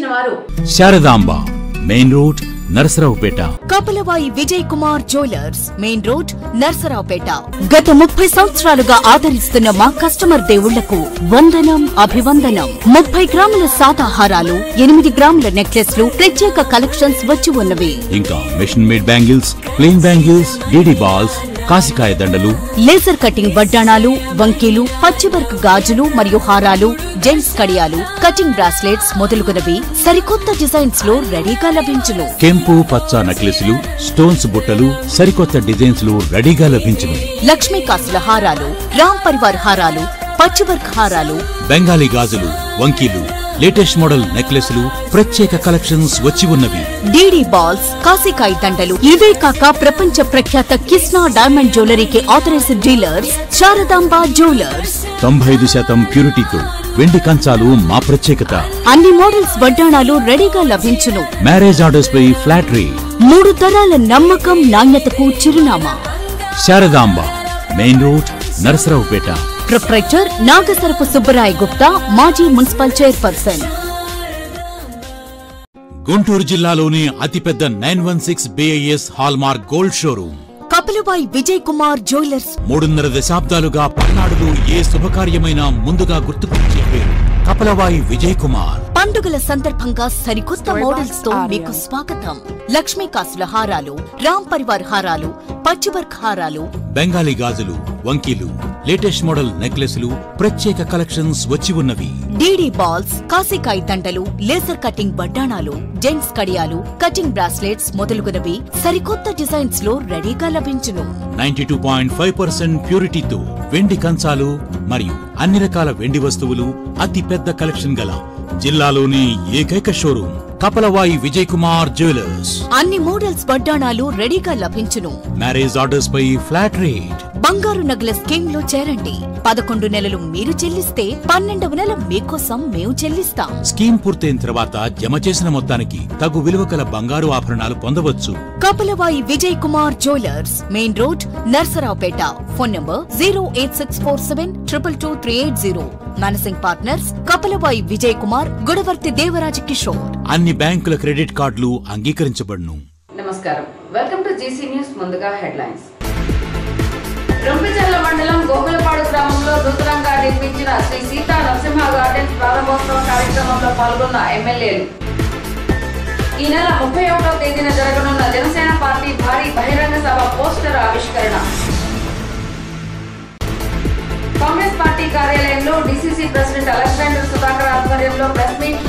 వారు Sharadamba main road Narasaraopet Kapalavai Vijay Kumar jewellers main road Narasaraopet గత ముప్పై సంవత్సరాలుగా ఆదరిస్తున్న మా కస్టమర్ దేవుళ్లకు వందనం అభివందనం ముప్పై గ్రాముల సాదాహారాలు ఎనిమిది గ్రాముల నెక్లెస్లు ప్రత్యేక కలెక్షన్స్ వచ్చి ఉన్నవి ఇంకా machine made bangles plain bangles DD balls కాసికాయ దండలు లేజర్ కటింగ్ వడ్డాణాలు వంకీలు పచ్చివర్క్ గాజులు మరియు హారాలు జెంట్స్ కడియాలు కటింగ్ బ్రాస్లెట్స్ మొదలుగునవి సరికొత్త డిజైన్స్ లో రెడీగా లభించును కెంపు పచ్చ నక్లెస్లు స్టోన్స్ బుట్టలు సరికొత్త డిజైన్స్ లు రెడీగా లభించును లక్ష్మీ కాసుల హారాలు రామ్ పరివార్ హారాలు పచ్చివర్క్ హారాలు బెంగాలీ గాజులు వంకీలు లేటెస్ట్ మోడల్ నెక్లెస్లు ప్రత్యేక కలెక్షన్స్ వచ్చి ఉన్నవి డీడీ బాల్స్ కాసికాయ దండలు ఇవే కాక ప్రపంచ ప్రఖ్యాత కిస్నా డైమండ్ జ్యువెలరీకి ఆథరైజ్డ్ డీలర్స్ శారదాంబ జ్యువెలర్స్ తొంభై ఐదు శాతం ప్యూరిటీతో వెండి కంచాలు మా ప్రత్యేకత అన్ని మోడల్స్ వడ్డాణాలు రెడీగా లభించును మ్యారేజ్ ఆర్డర్స్ పై ఫ్లాట్ రేట్ మూడు తరాల నమ్మకం నాణ్యతకు చిరునామా Sharadamba main road Narasaraopet proprietor Nagasarapu Subbarai Gupta మాజీ మున్సిపల్ చైర్పర్సన్ గుంటూరు జిల్లాలోని అతిపెద్ద nine one six BIS hallmark gold showroom Kapilabai Vijay Kumar jewellers మూడున్నర దశాబ్దాలుగా పల్నాడులో ఏ శుభకార్యమైనా ముందుగా గుర్తుకొచ్చే పేరు కపలవాయి విజయ్ కుమార్ పండుగల సందర్భంగా సరికొత్త మోడల్స్ తో మీకు స్వాగతం లక్ష్మీ కాసుల హారాలు రామ్ పరివార్ హారాలు పచ్చివర్క్ హారాలు బెంగాలీ గాజులు వంకీలు లేటెస్ట్ మోడల్ నెక్లెస్లు ప్రత్యేక కలెక్షన్స్ వచ్చి ఉన్నవి డీడీ బాల్స్ కాసికాయ దండలు లేజర్ కటింగ్ వడ్డాణాలు జెంట్స్ కడియాలు కటింగ్ బ్రాస్లెట్స్ మొదలుగునవి సరికొత్త డిజైన్స్ లో రెడీగా లభించును ninety two point five percent ప్యూరిటీతో వెండి కంచాలు మరియు అన్ని రకాల వెండి వస్తువులు అతి పెద్ద కలెక్షన్ గల జిల్లాలోని ఏకైక షోరూమ్ కపలవాయి విజయ్ కుమార్ జ్యువెలర్స్ అన్ని మోడల్స్ వడ్డాణాలు రెడీగా లభించును మ్యారేజ్ ఆర్డర్స్ పై ఫ్లాట్ రేట్ బంగారు నగల స్కీమ్ లో చేరండి పదకొండు నెలలు మీరు చెల్లిస్తే పన్నెండవ నెల మీకోసం మేము చెల్లిస్తాం స్కీమ్ పూర్తయిన తర్వాత జమ చేసిన మొత్తానికి తగు విలువ కల బంగారు ఆభరణాలు పొందవచ్చు Kapalavai Vijay Kumar jewellers main road Narasaraopet phone number zero eight six four seven triple two three eight zero managing partners Kapalavai Vijay Kumar Gudavarthi Devaraj Kishore అన్ని బ్యాంకుల క్రెడిట్ కార్డులు అంగీకరించబడును నమస్కారం వెల్కమ్ టు జీసీ న్యూస్ ముందుగా హెడ్లైన్స్ రొంపిచర్ల మండలం గోగులపాడు గ్రామంలో నూతనంగా నిర్మించిన శ్రీ సీతా నరసింహ గార్డెన్స్ ప్రారంభోత్సవ కార్యక్రమంలో పాల్గొన్న ఎమ్మెల్యేలు ఈ నెల ముప్పై ఒకటవ తేదీన జరగనున్న జనసేన పార్టీ భారీ బహిరంగ సభ పోస్టర్ ఆవిష్కరణ కాంగ్రెస్ పార్టీ కార్యాలయంలో డిసిసి ప్రెసిడెంట్ అలెగ్జాండర్ సుధాకర్ ఆధ్వర్యంలో ప్రెస్ మీట్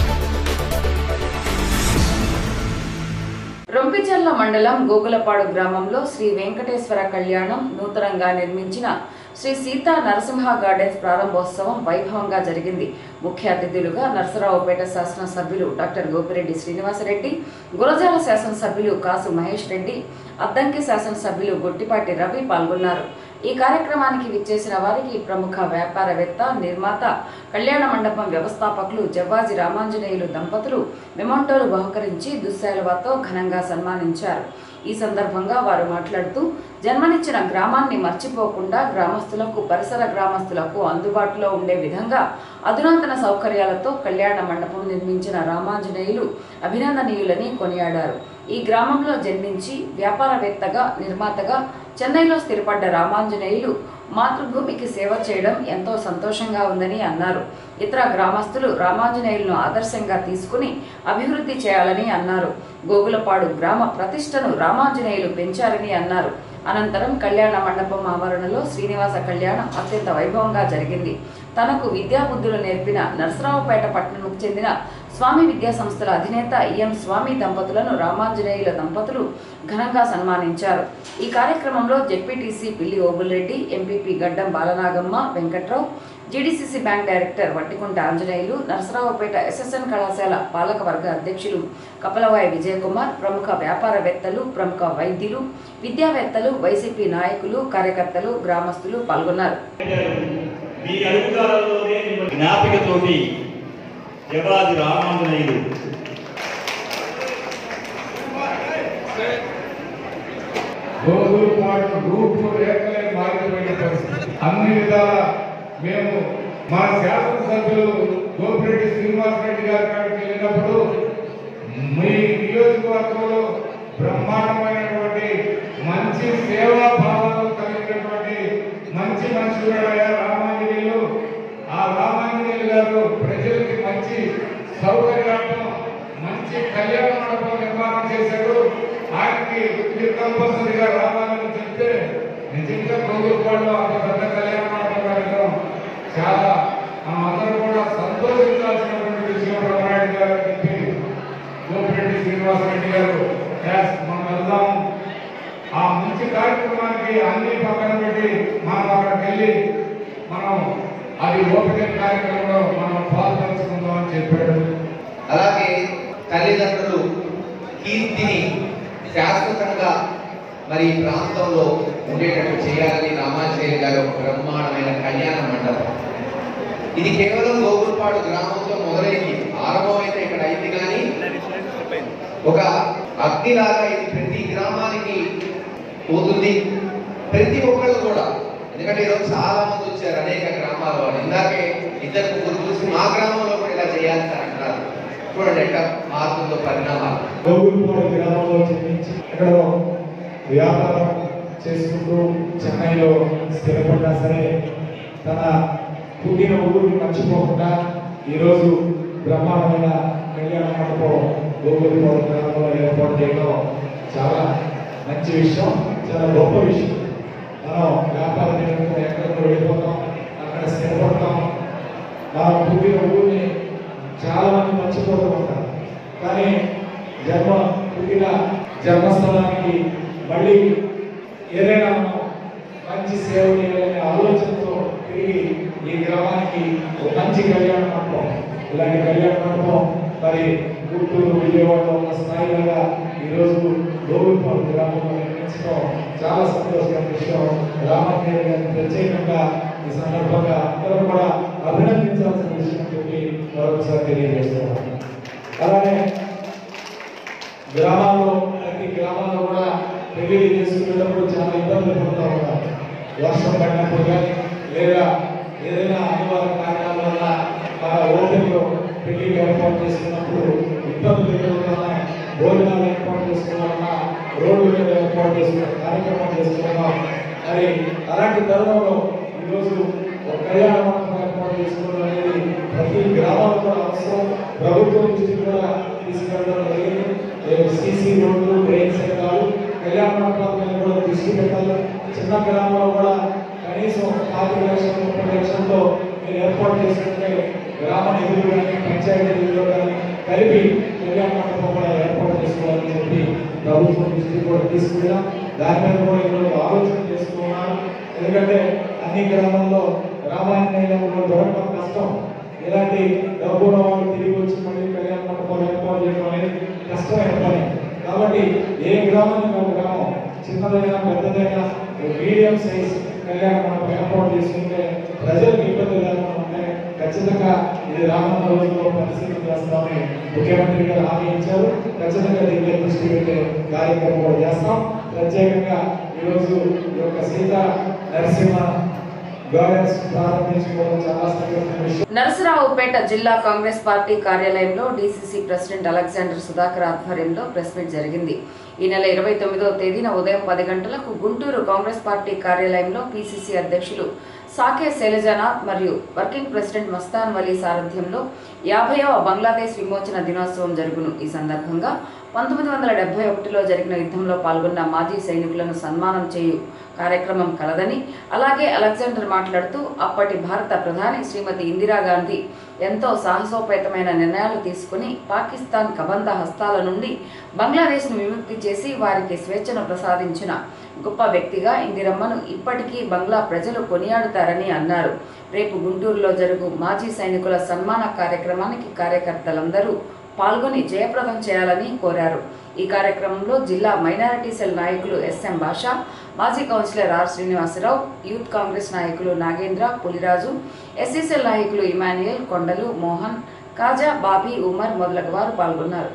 రొంపిచర్ల మండలం గోగులపాడు గ్రామంలో శ్రీ వెంకటేశ్వర కళ్యాణం నూతనంగా నిర్మించిన శ్రీ సీతా నరసింహ గార్డెన్స్ ప్రారంభోత్సవం వైభవంగా జరిగింది ముఖ్య అతిథులుగా నరసరావుపేట శాసనసభ్యులు డాక్టర్ గోపిరెడ్డి శ్రీనివాసరెడ్డి గురజాల శాసనసభ్యులు కాసు మహేష్ రెడ్డి అద్దంకి శాసనసభ్యులు గొట్టిపాటి రవి పాల్గొన్నారు ఈ కార్యక్రమానికి విచ్చేసిన వారికి ప్రముఖ వ్యాపారవేత్త నిర్మాత కళ్యాణ మండపం వ్యవస్థాపకులు జవ్వాజి రామాంజనేయులు దంపతులు మెమోంటోలు బహుకరించి దుశ్శాలువాతో ఘనంగా సన్మానించారు ఈ సందర్భంగా వారు మాట్లాడుతూ జన్మనిచ్చిన గ్రామాన్ని మర్చిపోకుండా గ్రామస్తులకు పరిసర గ్రామస్తులకు అందుబాటులో ఉండే విధంగా అధునాతన సౌకర్యాలతో కళ్యాణ మండపం నిర్మించిన రామాంజనేయులు అభినందనీయులని కొనియాడారు ఈ గ్రామంలో జన్మించి వ్యాపారవేత్తగా నిర్మాతగా చెన్నైలో స్థిరపడ్డ రామాంజనేయులు మాతృభూమికి సేవ చేయడం ఎంతో సంతోషంగా ఉందని అన్నారు ఇతర గ్రామస్తులు రామాంజనేయులను ఆదర్శంగా తీసుకుని అభివృద్ధి చేయాలని అన్నారు గోగులపాడు గ్రామ ప్రతిష్టను రామాంజనేయులు పెంచారని అన్నారు అనంతరం కళ్యాణ మండపం ఆవరణలో శ్రీనివాస కళ్యాణం అత్యంత వైభవంగా జరిగింది తనకు విద్యాబుద్ధులు నేర్పిన నరసరావుపేట పట్టణంకు చెందిన స్వామి విద్యా సంస్థల అధినేత ఈఎం స్వామి దంపతులను రామాంజనేయుల దంపతులు ఘనంగా సన్మానించారు ఈ కార్యక్రమంలో జెడ్పీటీసీ పిల్లి Obulreddy MPP Gaddam Balanagamma Venkatrao GDCC bank director Vattikunta Anjaneyulu Narasaraopet SSN కళాశాల పాలకవర్గ అధ్యక్షులు కపలవాయి విజయకుమార్ ప్రముఖ వ్యాపారవేత్తలు ప్రముఖ వైద్యులు విద్యావేత్తలు వైసీపీ నాయకులు కార్యకర్తలు గ్రామస్తులు పాల్గొన్నారు మీ అడుగుదారుల్లోనే మిమ్మల్ని జ్ఞాపికతోటి జవాది రామాంజనేయులు రోజులు పాటు గ్రూప్ లేకలే మారిపోయిన పరిస్థితి అన్ని విధాల మేము మా శాసనసభ్యులు గోపిరెడ్డి శ్రీనివాసరెడ్డి గారి కాడికి వెళ్ళినప్పుడు మీ నియోజకవర్గంలో బ్రహ్మాండమైనటువంటి మంచి సేవా భావాలు కలిగినటువంటి మంచి మనుషులయ్యా రామాంజనేయులు ఆ రామాంజనేయులు గారు ప్రజలకి మంచి సౌకర్యార్థం మంచి కళ్యాణ మండపం నిర్మాణం చేశాడు ఆయనకి మీరు కంపల్సరిగా రావాలని చెప్తే నిజంగా ప్రభుత్వాల్లో అంత పెద్ద కళ్యాణ మండపం కట్టడం చాలా మనం అందరూ కూడా సంతోషించాల్సినటువంటి విషయం బ్రహ్మనాయుడు గారు అని చెప్పి గోపిరెడ్డి శ్రీనివాసరెడ్డి గారు "Yes, మనం వెళ్దాం ఆ మంచి కార్యక్రమానికి అన్ని పక్కన పెట్టి మనం అక్కడికి వెళ్ళి మనం అది ఓపిక కార్యక్రమంలో మనం పాల్పంచుకుందాం అని చెప్పాడు అలాగే తల్లిదండ్రులు కీర్తిని శాశ్వతంగా మరి ఈ ప్రాంతంలో ఉండేటట్టు చేయాలని రామాచార్య గారు ఒక బ్రహ్మాండమైన కళ్యాణ మండపం ఇది కేవలం గోగులపాడు గ్రామంతో మొదలైంది ఆరంభమైతే ఇక్కడ అయింది కానీ ఒక అగ్నిలాగా ఇది ప్రతి గ్రామానికి పోతుంది ప్రతి ఒక్కళ్ళు కూడా ఎందుకంటే ఈరోజు చాలా మంది వచ్చారు అనేక గ్రామాల వాళ్ళు ఇందాకే ఇద్దరు ముగ్గురు చూసి మా గ్రామంలో కూడా ఇలా చేయాలి సార్ అంటున్నారు చూడండి ఎట్లా మారుతుందో పరిణామాలు గోగులపాడు గ్రామంలో జన్మించి ఇక్కడ వ్యాపారం చేసుకుంటూ చెన్నైలో స్థిరపడ్డా సరే తన పుట్టిన ఊరిని మర్చిపోకుండా ఈరోజు బ్రహ్మాండమైన కళ్యాణ మండపం గోగులపాడు గ్రామంలో ఏర్పాటు చేయడం చాలా మంచి విషయం చాలా గొప్ప విషయం మనం వ్యాపారం నిమిత్తం ఎక్కడికో వెళ్ళిపోతాం అక్కడ స్థిరపడతాం మనం పుట్టిన ఊరిని చాలా మంది మర్చిపోతూ ఉంటారు కానీ జన్మ పుట్టిన జన్మస్థలానికి మళ్ళీ ఏదైనా మనం మంచి సేవ చేయాలనే ఆలోచనతో తిరిగి ఈ గ్రామానికి ఒక మంచి కళ్యాణ మండపం ఇలాంటి కళ్యాణ మండపం మరి గుంటూరు విజయవాడలో ఉన్న స్థాయిలాగా ఈరోజు గోవిపాడు గ్రామంలో నిర్మించడం చాలా సంతోషకరమైన విషయం రామయ్య గారిని ప్రత్యేకంగా ఈ సందర్భంగా అందరూ కూడా అభినందించాల్సిన విషయం చెప్పి మరొకసారి తెలియజేస్తున్నాను అలానే గ్రామాల్లో ప్రతి గ్రామాల్లో కూడా పెళ్లి చేసుకునేటప్పుడు చాలా ఇబ్బందులు పడుతూ ఉంటారు వర్షం పడినప్పుడు కానీ లేదా ఏదైనా అనివార్య కారణాల వల్ల మన ఓటర్లో పెళ్లి ఏర్పాటు చేసుకున్నప్పుడు ఇబ్బందులు ఎదురవుతున్నాయి భోజనాలు ఏర్పాటు చేసుకోవాలన్నా రోడ్డు మీద ఏర్పాటు చేసుకున్న కార్యక్రమం చేసుకున్నాం మరి అలాంటి తరుణంలో ఈరోజు ఒక కళ్యాణ మండపం ఏర్పాటు చేసుకోవడం అనేది ప్రతి గ్రామాల్లో కూడా అవసరం ప్రభుత్వం నుంచి కూడా తీసుకెళ్ళడం జరిగింది సీసీ రోడ్లు డ్రైన్స్ కాదు కళ్యాణ మండపాల మీద కూడా దృష్టి పెట్టాలి చిన్న గ్రామంలో కూడా కనీసం పాతిక లక్షలు ముప్పై లక్షలతో మీరు ఏర్పాటు చేసుకుంటే గ్రామ నిధులు కానీ పంచాయతీ నిధులు కానీ కలిపి కళ్యాణ మండపం కూడా ఏర్పాటు చేసుకోవాలని చెప్పి ప్రభుత్వం దృష్టి కూడా తీసుకున్నాం దాని మీద కూడా ఈరోజు ఆలోచన చేసుకున్నాను ఎందుకంటే అన్ని గ్రామాల్లో రామాయణ దొరకడం కష్టం ఇలాంటి డబ్బు ఉన్న వాళ్ళు తిరిగి వచ్చి మళ్ళీ కళ్యాణ మండపాలు ఏర్పాటు చేయడం అనేది కష్టమైన పని కాబట్టి ఏ గ్రామానికి ఒక గ్రామం చిన్నదైనా పెద్దదైనా మీడియం సైజ్ కళ్యాణ మండపం ఏర్పాటు చేసుకుంటే ప్రజలకు ఇబ్బంది లేకుండా ఉంటే ఖచ్చితంగా ఇది రానున్న రోజుల్లో పరిశీలన చేస్తామని ముఖ్యమంత్రి గారు హామీ ఇచ్చారు ఖచ్చితంగా దీని మీద దృష్టి పెట్టే కార్యక్రమం కూడా చేస్తాం ప్రత్యేకంగా ఈరోజు ఈ యొక్క సీత నరసింహ గార్డెన్స్ ప్రారంభించుకోవడం చాలా సంతోషమైన విషయం నరసరావుపేట జిల్లా కాంగ్రెస్ పార్టీ కార్యాలయంలో డీసీసీ ప్రెసిడెంట్ అలెగ్జాండర్ సుధాకర్ ఆధ్వర్యంలో ప్రెస్ మీట్ జరిగింది ఈ నెల ఇరవై తొమ్మిదవ తేదీన ఉదయం పది గంటలకు గుంటూరు కాంగ్రెస్ పార్టీ కార్యాలయంలో పీసీసీ అధ్యక్షులు సాకే శైలజనాథ్ మరియు వర్కింగ్ ప్రెసిడెంట్ మస్తాన్ వలీ సారథ్యంలో యాభైవ బంగ్లాదేశ్ విమోచన దినోత్సవం జరుగును ఈ సందర్భంగా పంతొమ్మిది వందల డెబ్బై ఒకటిలో జరిగిన యుద్ధంలో పాల్గొన్న మాజీ సైనికులను సన్మానం చేయు కార్యక్రమం కలదని అలాగే అలెగ్జాండర్ మాట్లాడుతూ అప్పటి భారత ప్రధాని శ్రీమతి ఇందిరాగాంధీ ఎంతో సాహసోపేతమైన నిర్ణయాలు తీసుకుని పాకిస్తాన్ కబంధ హస్తాల నుండి బంగ్లాదేశ్ను విముక్తి చేసి వారికి స్వేచ్ఛను ప్రసాదించిన గొప్ప వ్యక్తిగా ఇందిరమ్మను ఇప్పటికీ బంగ్లా ప్రజలు కొనియాడుతారని అన్నారు రేపు గుంటూరులో జరుగు మాజీ సైనికుల సన్మాన కార్యక్రమానికి కార్యకర్తలందరూ పాల్గొని జయప్రదం చేయాలని కోరారు ఈ కార్యక్రమంలో జిల్లా మైనారిటీ సెల్ నాయకులు ఎస్ఎం భాష మాజీ councillor R Srinivasarao youth Congress నాయకులు నాగేంద్ర పులిరాజు ఎస్సీసెల్ నాయకులు ఇమాన్యుయల్ కొండలు మోహన్ కాజా బాబీ ఉమర్ మొదలగు వారు పాల్గొన్నారు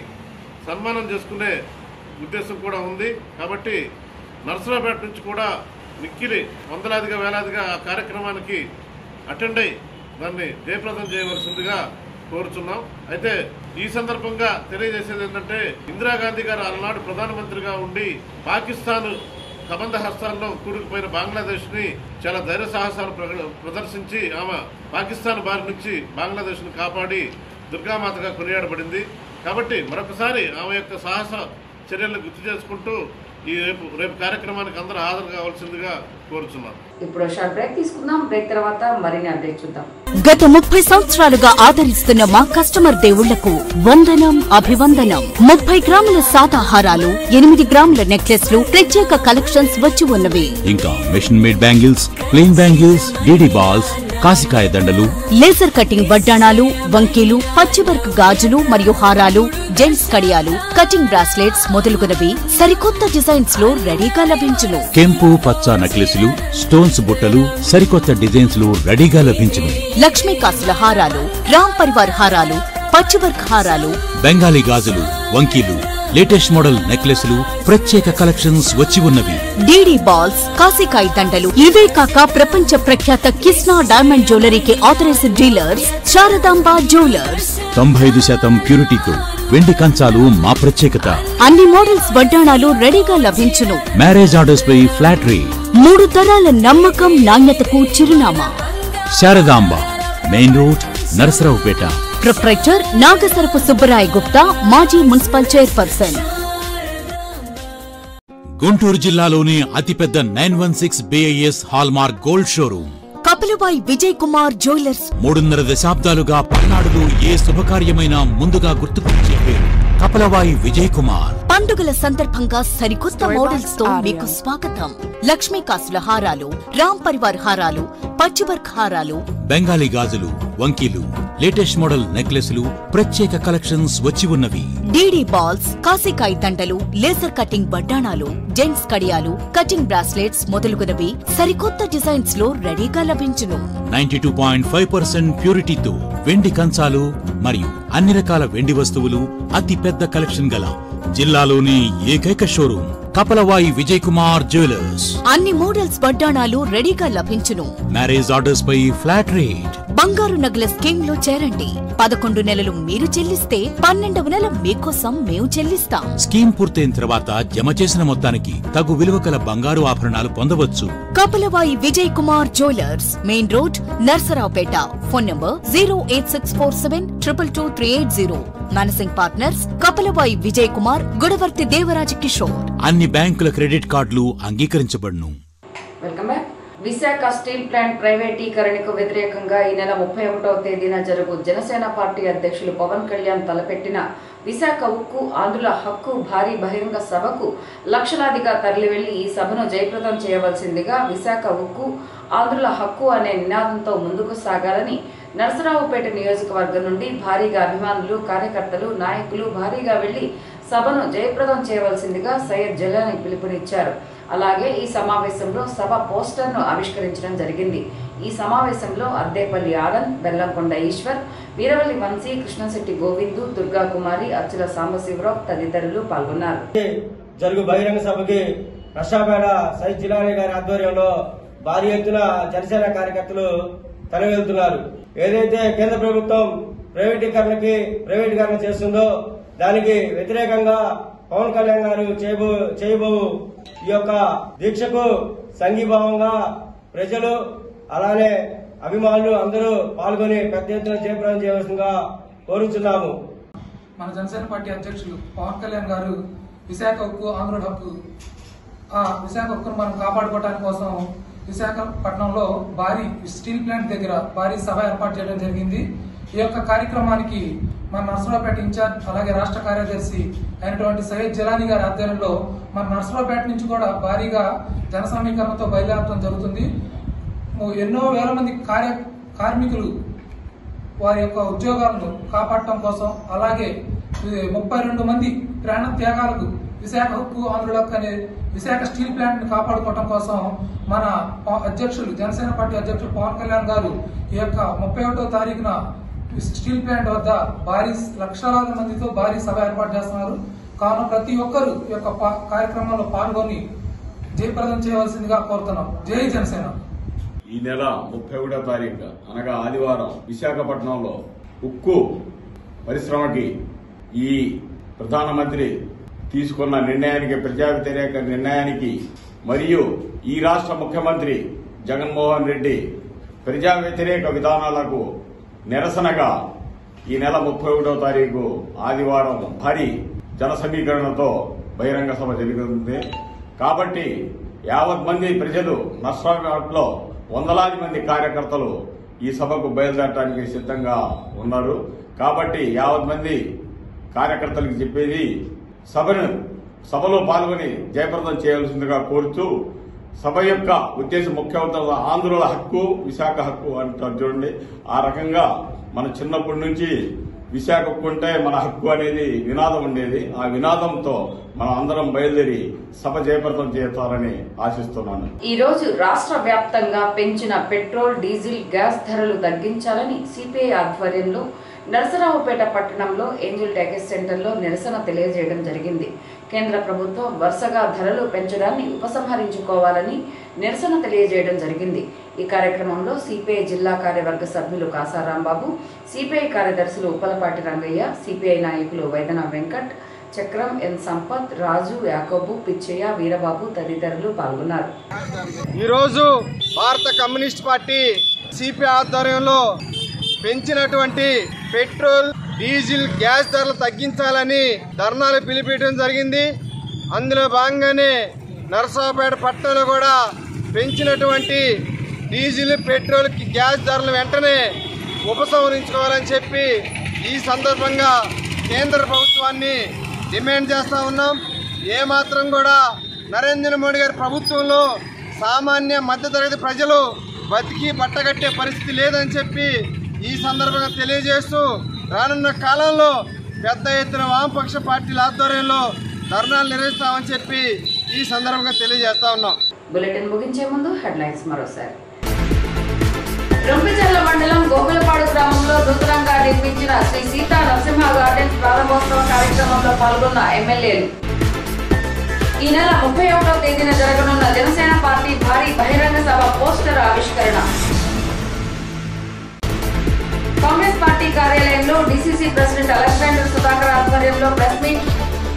సన్మానం చేసుకునే ఉద్దేశం కూడా ఉంది కాబట్టి నర్సరావుపేట నుంచి కూడా మిక్కిలి వందలాదిగా వేలాదిగా ఆ కార్యక్రమానికి అటెండ్ అయి దాన్ని జయప్రదం చేయవలసిందిగా కోరుచున్నాం అయితే ఈ సందర్భంగా తెలియజేసేది ఏంటంటే ఇందిరాగాంధీ గారు ఆనాడు ప్రధానమంత్రిగా ఉండి పాకిస్తాన్ కబంధ హస్తాల్లో కూరుకుపోయిన బంగ్లాదేశ్ ని చాలా ధైర్య సాహసాలు ప్రగ- ప్రదర్శించి ఆమె పాకిస్తాన్ బారి నుంచి బంగ్లాదేశ్ ను కాపాడి దుర్గామాతగా కొనియాడబడింది కాబట్టి మరొకసారి ఆమె యొక్క సాహస చర్యలను గుర్తు చేసుకుంటూ ఈ రేపు రేపు కార్యక్రమానికి అందరూ హాజరు కావాల్సిందిగా కోరుచున్నాను ఇప్పుడు షార్ట్ బ్రేక్ తీసుకుందాం బ్రేక్ తర్వాత మరిన్ని అప్డేట్ చూద్దాం గత ముప్పై సంవత్సరాలుగా ఆదరిస్తున్న మా కస్టమర్ దేవుళ్లకు వందనం అభివందనం ముప్పై గ్రాముల సాదాహారాలు ఎనిమిది గ్రాముల నెక్లెస్లు ప్రత్యేక కలెక్షన్స్ వచ్చి ఉన్నవి ఇంకా machine made bangles plain bangles DD balls కాసికాయ దండలు లేజర్ కటింగ్ వడ్డాణాలు వంకీలు పచ్చివర్క్ గాజులు మరియు హారాలు జెంట్స్ కడియాలు కటింగ్ బ్రాస్లెట్స్ మొదలుగునవి సరికొత్త డిజైన్స్ లో రెడీగా లభించును కెంపు పచ్చ నక్లెస్లు స్టోన్స్ బుట్టలు సరికొత్త డిజైన్స్ లు రెడీగా లభించును లక్ష్మీ కాసుల హారాలు రామ్ పరివార్ హారాలు పచ్చివర్క్ హారాలు బెంగాలీ గాజులు వంకీలు లేటెస్ట్ మోడల్ నెక్లెస్లు ప్రత్యేక కలెక్షన్స్ వచ్చి ఉన్నవి డీడీ బాల్స్ కాసికాయ దండలు ఇవే కాక ప్రపంచ ప్రఖ్యాత కిస్నా డైమండ్ జ్యువెలరీకి ఆథరైజ్డ్ డీలర్స్ శారదాంబ జ్యువెలర్స్ తొంభై ఐదు శాతం ప్యూరిటీతో వెండి కంచాలు మా ప్రత్యేకత అన్ని మోడల్స్ వడ్డాణాలు రెడీగా లభించును మ్యారేజ్ ఆర్డర్స్ పై ఫ్లాట్ రేట్ మూడు తరాల నమ్మకం నాణ్యతకు చిరునామా Sharadamba main road Narasaraopet proprietor Nagasarapu Subbarai Gupta మాజీ మున్సిపల్ చైర్పర్సన్ గుంటూరు జిల్లాలోని అతిపెద్ద nine one six BIS hallmark gold showroom Kapilabai Vijay Kumar jewellers మూడున్నర దశాబ్దాలుగా పల్నాడులో ఏ శుభకార్యమైనా ముందుగా గుర్తుకొచ్చే పేరు కపలవాయి విజయ్ కుమార్ పండుగల సందర్భంగా సరికొత్త మోడల్స్ తో మీకు స్వాగతం లక్ష్మీ కాసుల హారాలు రామ్ పరివార్ హారాలు పచ్చివర్క్ హారాలు బెంగాలీ గాజులు వంకీలు లేటెస్ట్ మోడల్ నెక్లెస్లు ప్రత్యేక కలెక్షన్స్ వచ్చి ఉన్నవి డీడీ బాల్స్ కాసికాయ దండలు లేజర్ కటింగ్ వడ్డాణాలు జెంట్స్ కడియాలు కటింగ్ బ్రాస్లెట్స్ మొదలుగునవి సరికొత్త డిజైన్స్ లో రెడీగా లభించును ninety two point five percent ప్యూరిటీతో వెండి కంచాలు మరియు అన్ని రకాల వెండి వస్తువులు అతి పెద్ద కలెక్షన్ గల జిల్లాలోని ఏకైక షోరూమ్ కపలవాయి విజయ్ కుమార్ జ్యువెలర్స్ అన్ని మోడల్స్ వడ్డాణాలు రెడీగా లభించును మ్యారేజ్ ఆర్డర్స్ పై ఫ్లాట్ రేట్ బంగారు నగల స్కీమ్ లో చేరండి పదకొండు నెలలు మీరు చెల్లిస్తే పన్నెండవ నెల మీకోసం మేము చెల్లిస్తాం స్కీమ్ పూర్తయిన తర్వాత జమ చేసిన మొత్తానికి తగు విలువ కల బంగారు ఆభరణాలు పొందవచ్చు Kapalavai Vijay Kumar jewellers main road Narasaraopet phone number zero eight six four seven triple two three eight zero managing partners Kapalavai Vijay Kumar Gudavarthi Devaraja Kishore అన్ని బ్యాంకుల క్రెడిట్ కార్డులు అంగీకరించబడును welcome back Visakha steel plant ప్రైవేటీకరణకు వ్యతిరేకంగా ఈ నెల ముప్పై ఒకటవ తేదీన జరుగు జనసేన పార్టీ అధ్యక్షులు పవన్ కళ్యాణ్ తలపెట్టిన విశాఖ ఉక్కు ఆంధ్రుల హక్కు భారీ బహిరంగ సభకు లక్షలాదిగా తరలివెళ్లి ఈ సభను జయప్రదం చేయవలసిందిగా విశాఖ ఉక్కు ఆంధ్రుల హక్కు అనే నినాదంతో ముందుకు సాగాలని నరసరావుపేట నియోజకవర్గం నుండి భారీగా అభిమానులు కార్యకర్తలు నాయకులు భారీగా వెళ్లి సభను జయప్రదం చేయవలసిందిగా సయ్యద్ జలాని పిలుపునిచ్చారు అలాగే ఈ సమావేశంలో సభ పోస్టర్ను ఆవిష్కరించడం జరిగింది ఈ సమావేశంలో అద్దేపల్లి ఆనంద్ బెల్లంకొండ ఈశ్వర్ వీరవల్లి వంశీ కృష్ణశెట్టి గోవిందు దుర్గా కుమారి అచ్చుల సాంబశివరావు తదితరులు పాల్గొన్నారు జరుగు బహిరంగ సభకి నషాపేట సైద్ జిలానీ గారి ఆధ్వర్యంలో భారీ ఎత్తున జనసేన కార్యకర్తలు తరలివెళ్తున్నారు ఏదైతే కేంద్ర ప్రభుత్వం ప్రైవేటీకరణకి ప్రైవేటీకరణ చేస్తుందో దానికి వ్యతిరేకంగా పవన్ కళ్యాణ్ గారు చేయబో చేయబో ఈ యొక్క దీక్షకు సంఘీభావంగా ప్రజలు అలానే అభిమానులు అందరూ పాల్గొని పెద్ద ఎత్తున జయప్రదం చేయవలసిందిగా కోరుచున్నాము మన జనసేన పార్టీ అధ్యక్షులు పవన్ కళ్యాణ్ గారు విశాఖ ఉక్కు ఆంధ్రుల హక్కు ఆ విశాఖ ఉక్కును మనం కాపాడుకోవడానికి కోసం విశాఖపట్నంలో భారీ స్టీల్ ప్లాంట్ దగ్గర భారీ సభ ఏర్పాటు చేయడం జరిగింది ఈ యొక్క కార్యక్రమానికి మన నర్సరావుపేట ఇన్ఛార్జ్ అలాగే రాష్ట్ర కార్యదర్శి అయినటువంటి సయ్యద్ జలానీ గారి ఆధ్వర్యంలో మన నర్సరావుపేట నుంచి కూడా భారీగా జన సమీకరణతో బయలుదేరడం జరుగుతుంది ఎన్నో వేల మంది కార్య కార్మికులు వారి యొక్క ఉద్యోగాలను కాపాడటం కోసం అలాగే ముప్పై రెండు మంది ప్రాణ త్యాగాలకు విశాఖ హక్కు ఆంధ్రులకు అనే విశాఖ స్టీల్ ప్లాంట్ ని కాపాడుకోవడం కోసం మన ప- అధ్యక్షులు జనసేన పార్టీ అధ్యక్షులు పవన్ కళ్యాణ్ గారు ఈ యొక్క ముప్పై ఒకటో తారీఖున స్టీల్ ప్లాంట్ వద్ద భారీ లక్షలాది మందితో భారీ సభ ఏర్పాటు చేస్తున్నారు కావున ప్రతి ఒక్కరూ ఈ యొక్క పా- కార్యక్రమంలో పాల్గొని జయప్రదం చేయవలసిందిగా కోరుతున్నాం జై జనసేన ఈ నెల ముప్పై ఒకటో తారీఖు అనగా ఆదివారం విశాఖపట్నంలో ఉక్కు పరిశ్రమకి ఈ ప్రధానమంత్రి తీసుకున్న నిర్ణయానికి ప్రజా వ్యతిరేక నిర్ణయానికి మరియు ఈ రాష్ట్ర ముఖ్యమంత్రి జగన్మోహన్ రెడ్డి ప్రజా వ్యతిరేక విధానాలకు నిరసనగా ఈ నెల ముప్పై ఒకటో తారీఖు ఆదివారం భారీ జన సమీకరణతో బహిరంగ సభ జరుగుతుంది కాబట్టి యావత్ మంది ప్రజలు నర్సరావులో వందలాది మంది కార్యకర్తలు ఈ సభకు బయలుదేరడానికి సిద్ధంగా ఉన్నారు కాబట్టి యావత్ మంది కార్యకర్తలకు చెప్పేది సభను సభలో పాల్గొని జయప్రదం చేయాల్సిందిగా కోరుతూ సభ యొక్క ఉద్దేశం ముఖ్య ఉద్దేశం ఆంధ్రుల హక్కు విశాఖ హక్కు అంటారు చూడండి ఆ రకంగా మన చిన్నప్పటి నుంచి విశాఖ కొంటే మన హక్కు అనేది నినాదం ఉండేది ఆ నినాదంతో మనం అందరం బయలుదేరి సభ జయప్రదం చేస్తారని ఆశిస్తున్నాను ఈ రోజు రాష్ట్ర వ్యాప్తంగా పెంచిన పెట్రోల్ డీజిల్ గ్యాస్ ధరలు తగ్గించాలని సిపిఐ ఆధ్వర్యంలో నరసరావుపేట పట్టణంలో ఏంజిల్ ట్యాకెస్ సెంటర్లో నిరసన తెలియజేయడం జరిగింది కేంద్ర ప్రభుత్వం వరుసగా ధరలు పెంచడాన్ని ఉపసంహరించుకోవాలని నిరసన తెలియజేయడం జరిగింది ఈ కార్యక్రమంలో సిపిఐ జిల్లా కార్యవర్గ సభ్యులు కాసారాంబాబు సిపిఐ కార్యదర్శులు ఉప్పలపాటి రంగయ్య సిపిఐ నాయకులు వైదన వెంకట్ చక్రం ఎన్ సంపత్ రాజు యాకోబు పిచ్చయ్య వీరబాబు తదితరులు పాల్గొన్నారు ఈరోజు భారత కమ్యూనిస్ట్ పార్టీ సిపి ఆధ్వర్యంలో పెంచినటువంటి పెట్రోల్ డీజిల్ గ్యాస్ ధరలు తగ్గించాలని ధర్నాలు పిలిపించడం జరిగింది అందులో భాగంగానే నరసాపేట పట్టణంలో కూడా పెంచినటువంటి డీజిల్ పెట్రోల్ గ్యాస్ ధరలు వెంటనే ఉపసంహరించుకోవాలని చెప్పి ఈ సందర్భంగా కేంద్ర ప్రభుత్వాన్ని డిమాండ్ చేస్తా ఉన్నాం ఏమాత్రం కూడా నరేంద్ర మోడీ గారి ప్రభుత్వంలో సామాన్య మధ్యతరగతి ప్రజలు బతికి బట్టగట్టే పరిస్థితి లేదని చెప్పి ఈ సందర్భంగా తెలియజేస్తూ రానున్న కాలంలో పెద్ద ఎత్తున వామపక్ష పార్టీల ఆధ్వర్యంలో ధర్నాలు నిర్వహిస్తామని చెప్పి ఈ సందర్భంగా తెలియజేస్తా ఉన్నాం బులెటిన్ ముగించే ముందు హెడ్లైన్స్ మరోసారి రొంపిచర్ల మండలం గోగులపాడు గ్రామంలో నూతనంగా నిర్మించిన శ్రీ సీతా నరసింహ గార్డెన్స్ ప్రారంభోత్సవ కార్యక్రమంలో పాల్గొన్న ఎమ్మెల్యేలు ఈ నెల ముప్పై ఒకటవ తేదీన జరగనున్న జనసేన పార్టీ భారీ బహిరంగ సభ పోస్టర్ ఆవిష్కరణ కాంగ్రెస్ పార్టీ కార్యాలయంలో డిసిసి ప్రెసిడెంట్ అలెగ్జాండర్ సుధాకర్ ఆధ్వర్యంలో ప్రెస్ మీట్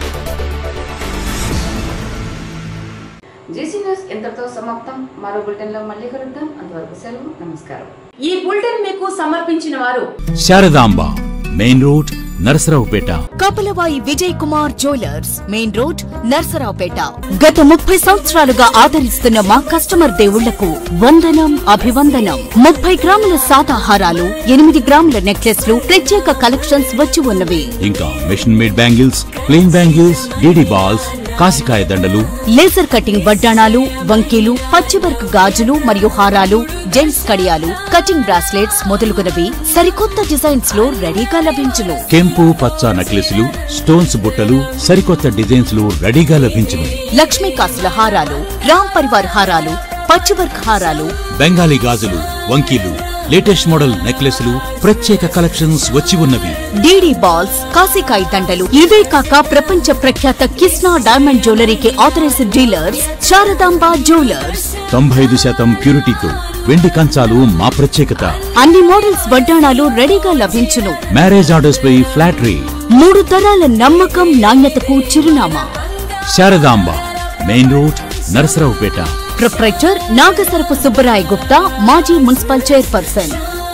జీసీ న్యూస్ ఇంతటితో సమాప్తం మరో బులెటిన్ లో మళ్ళీ కలుద్దాం అంతవరకు సెలవు నమస్కారం ఈ బులెటిన్ మీకు సమర్పించిన వారు Sharadamba main road Narasaraopet Kapalavai Vijay Kumar jewellers main road Narasaraopet గత ముప్పై సంవత్సరాలుగా ఆదరిస్తున్న మా కస్టమర్ దేవుళ్లకు వందనం అభివందనం ముప్పై గ్రాముల సాదాహారాలు ఎనిమిది గ్రాముల నెక్లెస్లు ప్రత్యేక కలెక్షన్స్ వచ్చి ఉన్నవి ఇంకా machine made bangles plain bangles DD balls కాసికాయ దండలు లేజర్ కటింగ్ వడ్డాణాలు వంకీలు పచ్చివర్క్ గాజులు మరియు హారాలు జెంట్స్ కడియాలు కటింగ్ బ్రాస్లెట్స్ మొదలుగునవి సరికొత్త డిజైన్స్ లో రెడీగా లభించును కెంపు పచ్చ నెక్లెస్లు స్టోన్స్ బుట్టలు సరికొత్త డిజైన్స్ లు రెడీగా లభించును లక్ష్మీ కాసుల హారాలు రామ్ పరివార్ హారాలు పచ్చివర్క్ హారాలు బెంగాలీ గాజులు వంకీలు లేటెస్ట్ మోడల్ నెక్లెస్లు ప్రత్యేక కలెక్షన్స్ వచ్చి ఉన్నవి డీడీ బాల్స్ కాసికాయ దండలు ఇవే కాక ప్రపంచ ప్రఖ్యాత కిస్నా డైమండ్ జ్యువెలరీకి ఆథరైజ్డ్ డీలర్స్ శారదాంబ జ్యువెలర్స్ తొంభై ఐదు శాతం ప్యూరిటీతో వెండి కంచాలు మా ప్రత్యేకత అన్ని మోడల్స్ వడ్డాణాలు రెడీగా లభించును మ్యారేజ్ ఆర్డర్స్ పై ఫ్లాట్ రేట్ మూడు తరాల నమ్మకం నాణ్యతకు చిరునామా Sharadamba main road Narasaraopet proprietor Nagasarapu Subbarai Gupta మాజీ మున్సిపల్ చైర్పర్సన్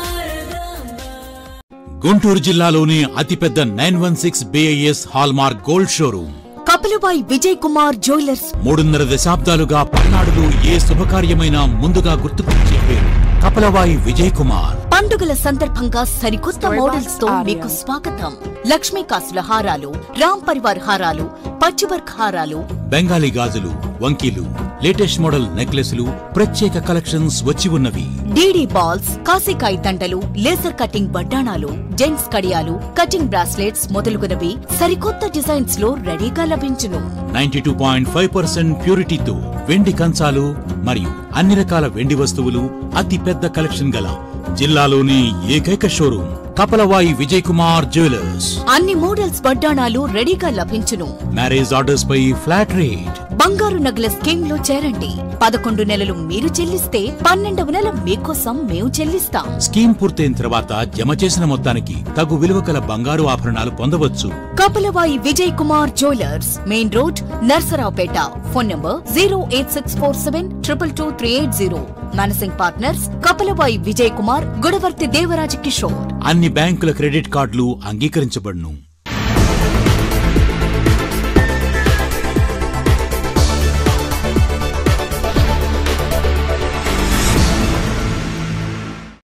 గుంటూరు జిల్లాలోని అతిపెద్ద nine one six BIS hallmark gold showroom Kapilabai Vijay Kumar jewellers మూడున్నర దశాబ్దాలుగా పల్నాడులో ఏ శుభకార్యమైనా ముందుగా గుర్తుకొచ్చే పేరు కపలవాయి విజయ్ కుమార్ పండుగల సందర్భంగా సరికొత్త మోడల్స్ తో మీకు స్వాగతం లక్ష్మీ కాసుల హారాలు రామ్ పరివార్ హారాలు పచ్చివర్క్ హారాలు బెంగాలీ గాజులు వంకీలు లేటెస్ట్ మోడల్ నెక్లెస్లు ప్రత్యేక కలెక్షన్స్ వచ్చి ఉన్నవి డీడీ బాల్స్ కాసికాయ దండలు లేజర్ కటింగ్ వడ్డాణాలు జెంట్స్ కడియాలు కటింగ్ బ్రాస్లెట్స్ మొదలుగునవి సరికొత్త డిజైన్స్ లో రెడీగా లభించును ninety two point five percent ప్యూరిటీతో వెండి కంచాలు మరియు అన్ని రకాల వెండి వస్తువులు అతి పెద్ద కలెక్షన్ గల జిల్లాలోని ఏకైక షోరూమ్ కపలవాయి విజయ్ కుమార్ జ్యువెలర్స్ అన్ని మోడల్స్ వడ్డాణాలు రెడీగా లభించును మ్యారేజ్ ఆర్డర్స్ పై ఫ్లాట్ రేట్ బంగారు నగల స్కీమ్ లో చేరండి పదకొండు నెలలు మీరు చెల్లిస్తే పన్నెండవ నెల మీకోసం మేము చెల్లిస్తాం స్కీమ్ పూర్తయిన తర్వాత జమ చేసిన మొత్తానికి తగు విలువ కల బంగారు ఆభరణాలు పొందవచ్చు Kapalavai Vijay Kumar jewellers main road Narasaraopet phone number zero eight six four seven triple two three eight zero managing partners Kapalavai Vijay Kumar Gudavarthi Devaraja Kishore అన్ని బ్యాంకుల క్రెడిట్ కార్డులు అంగీకరించబడును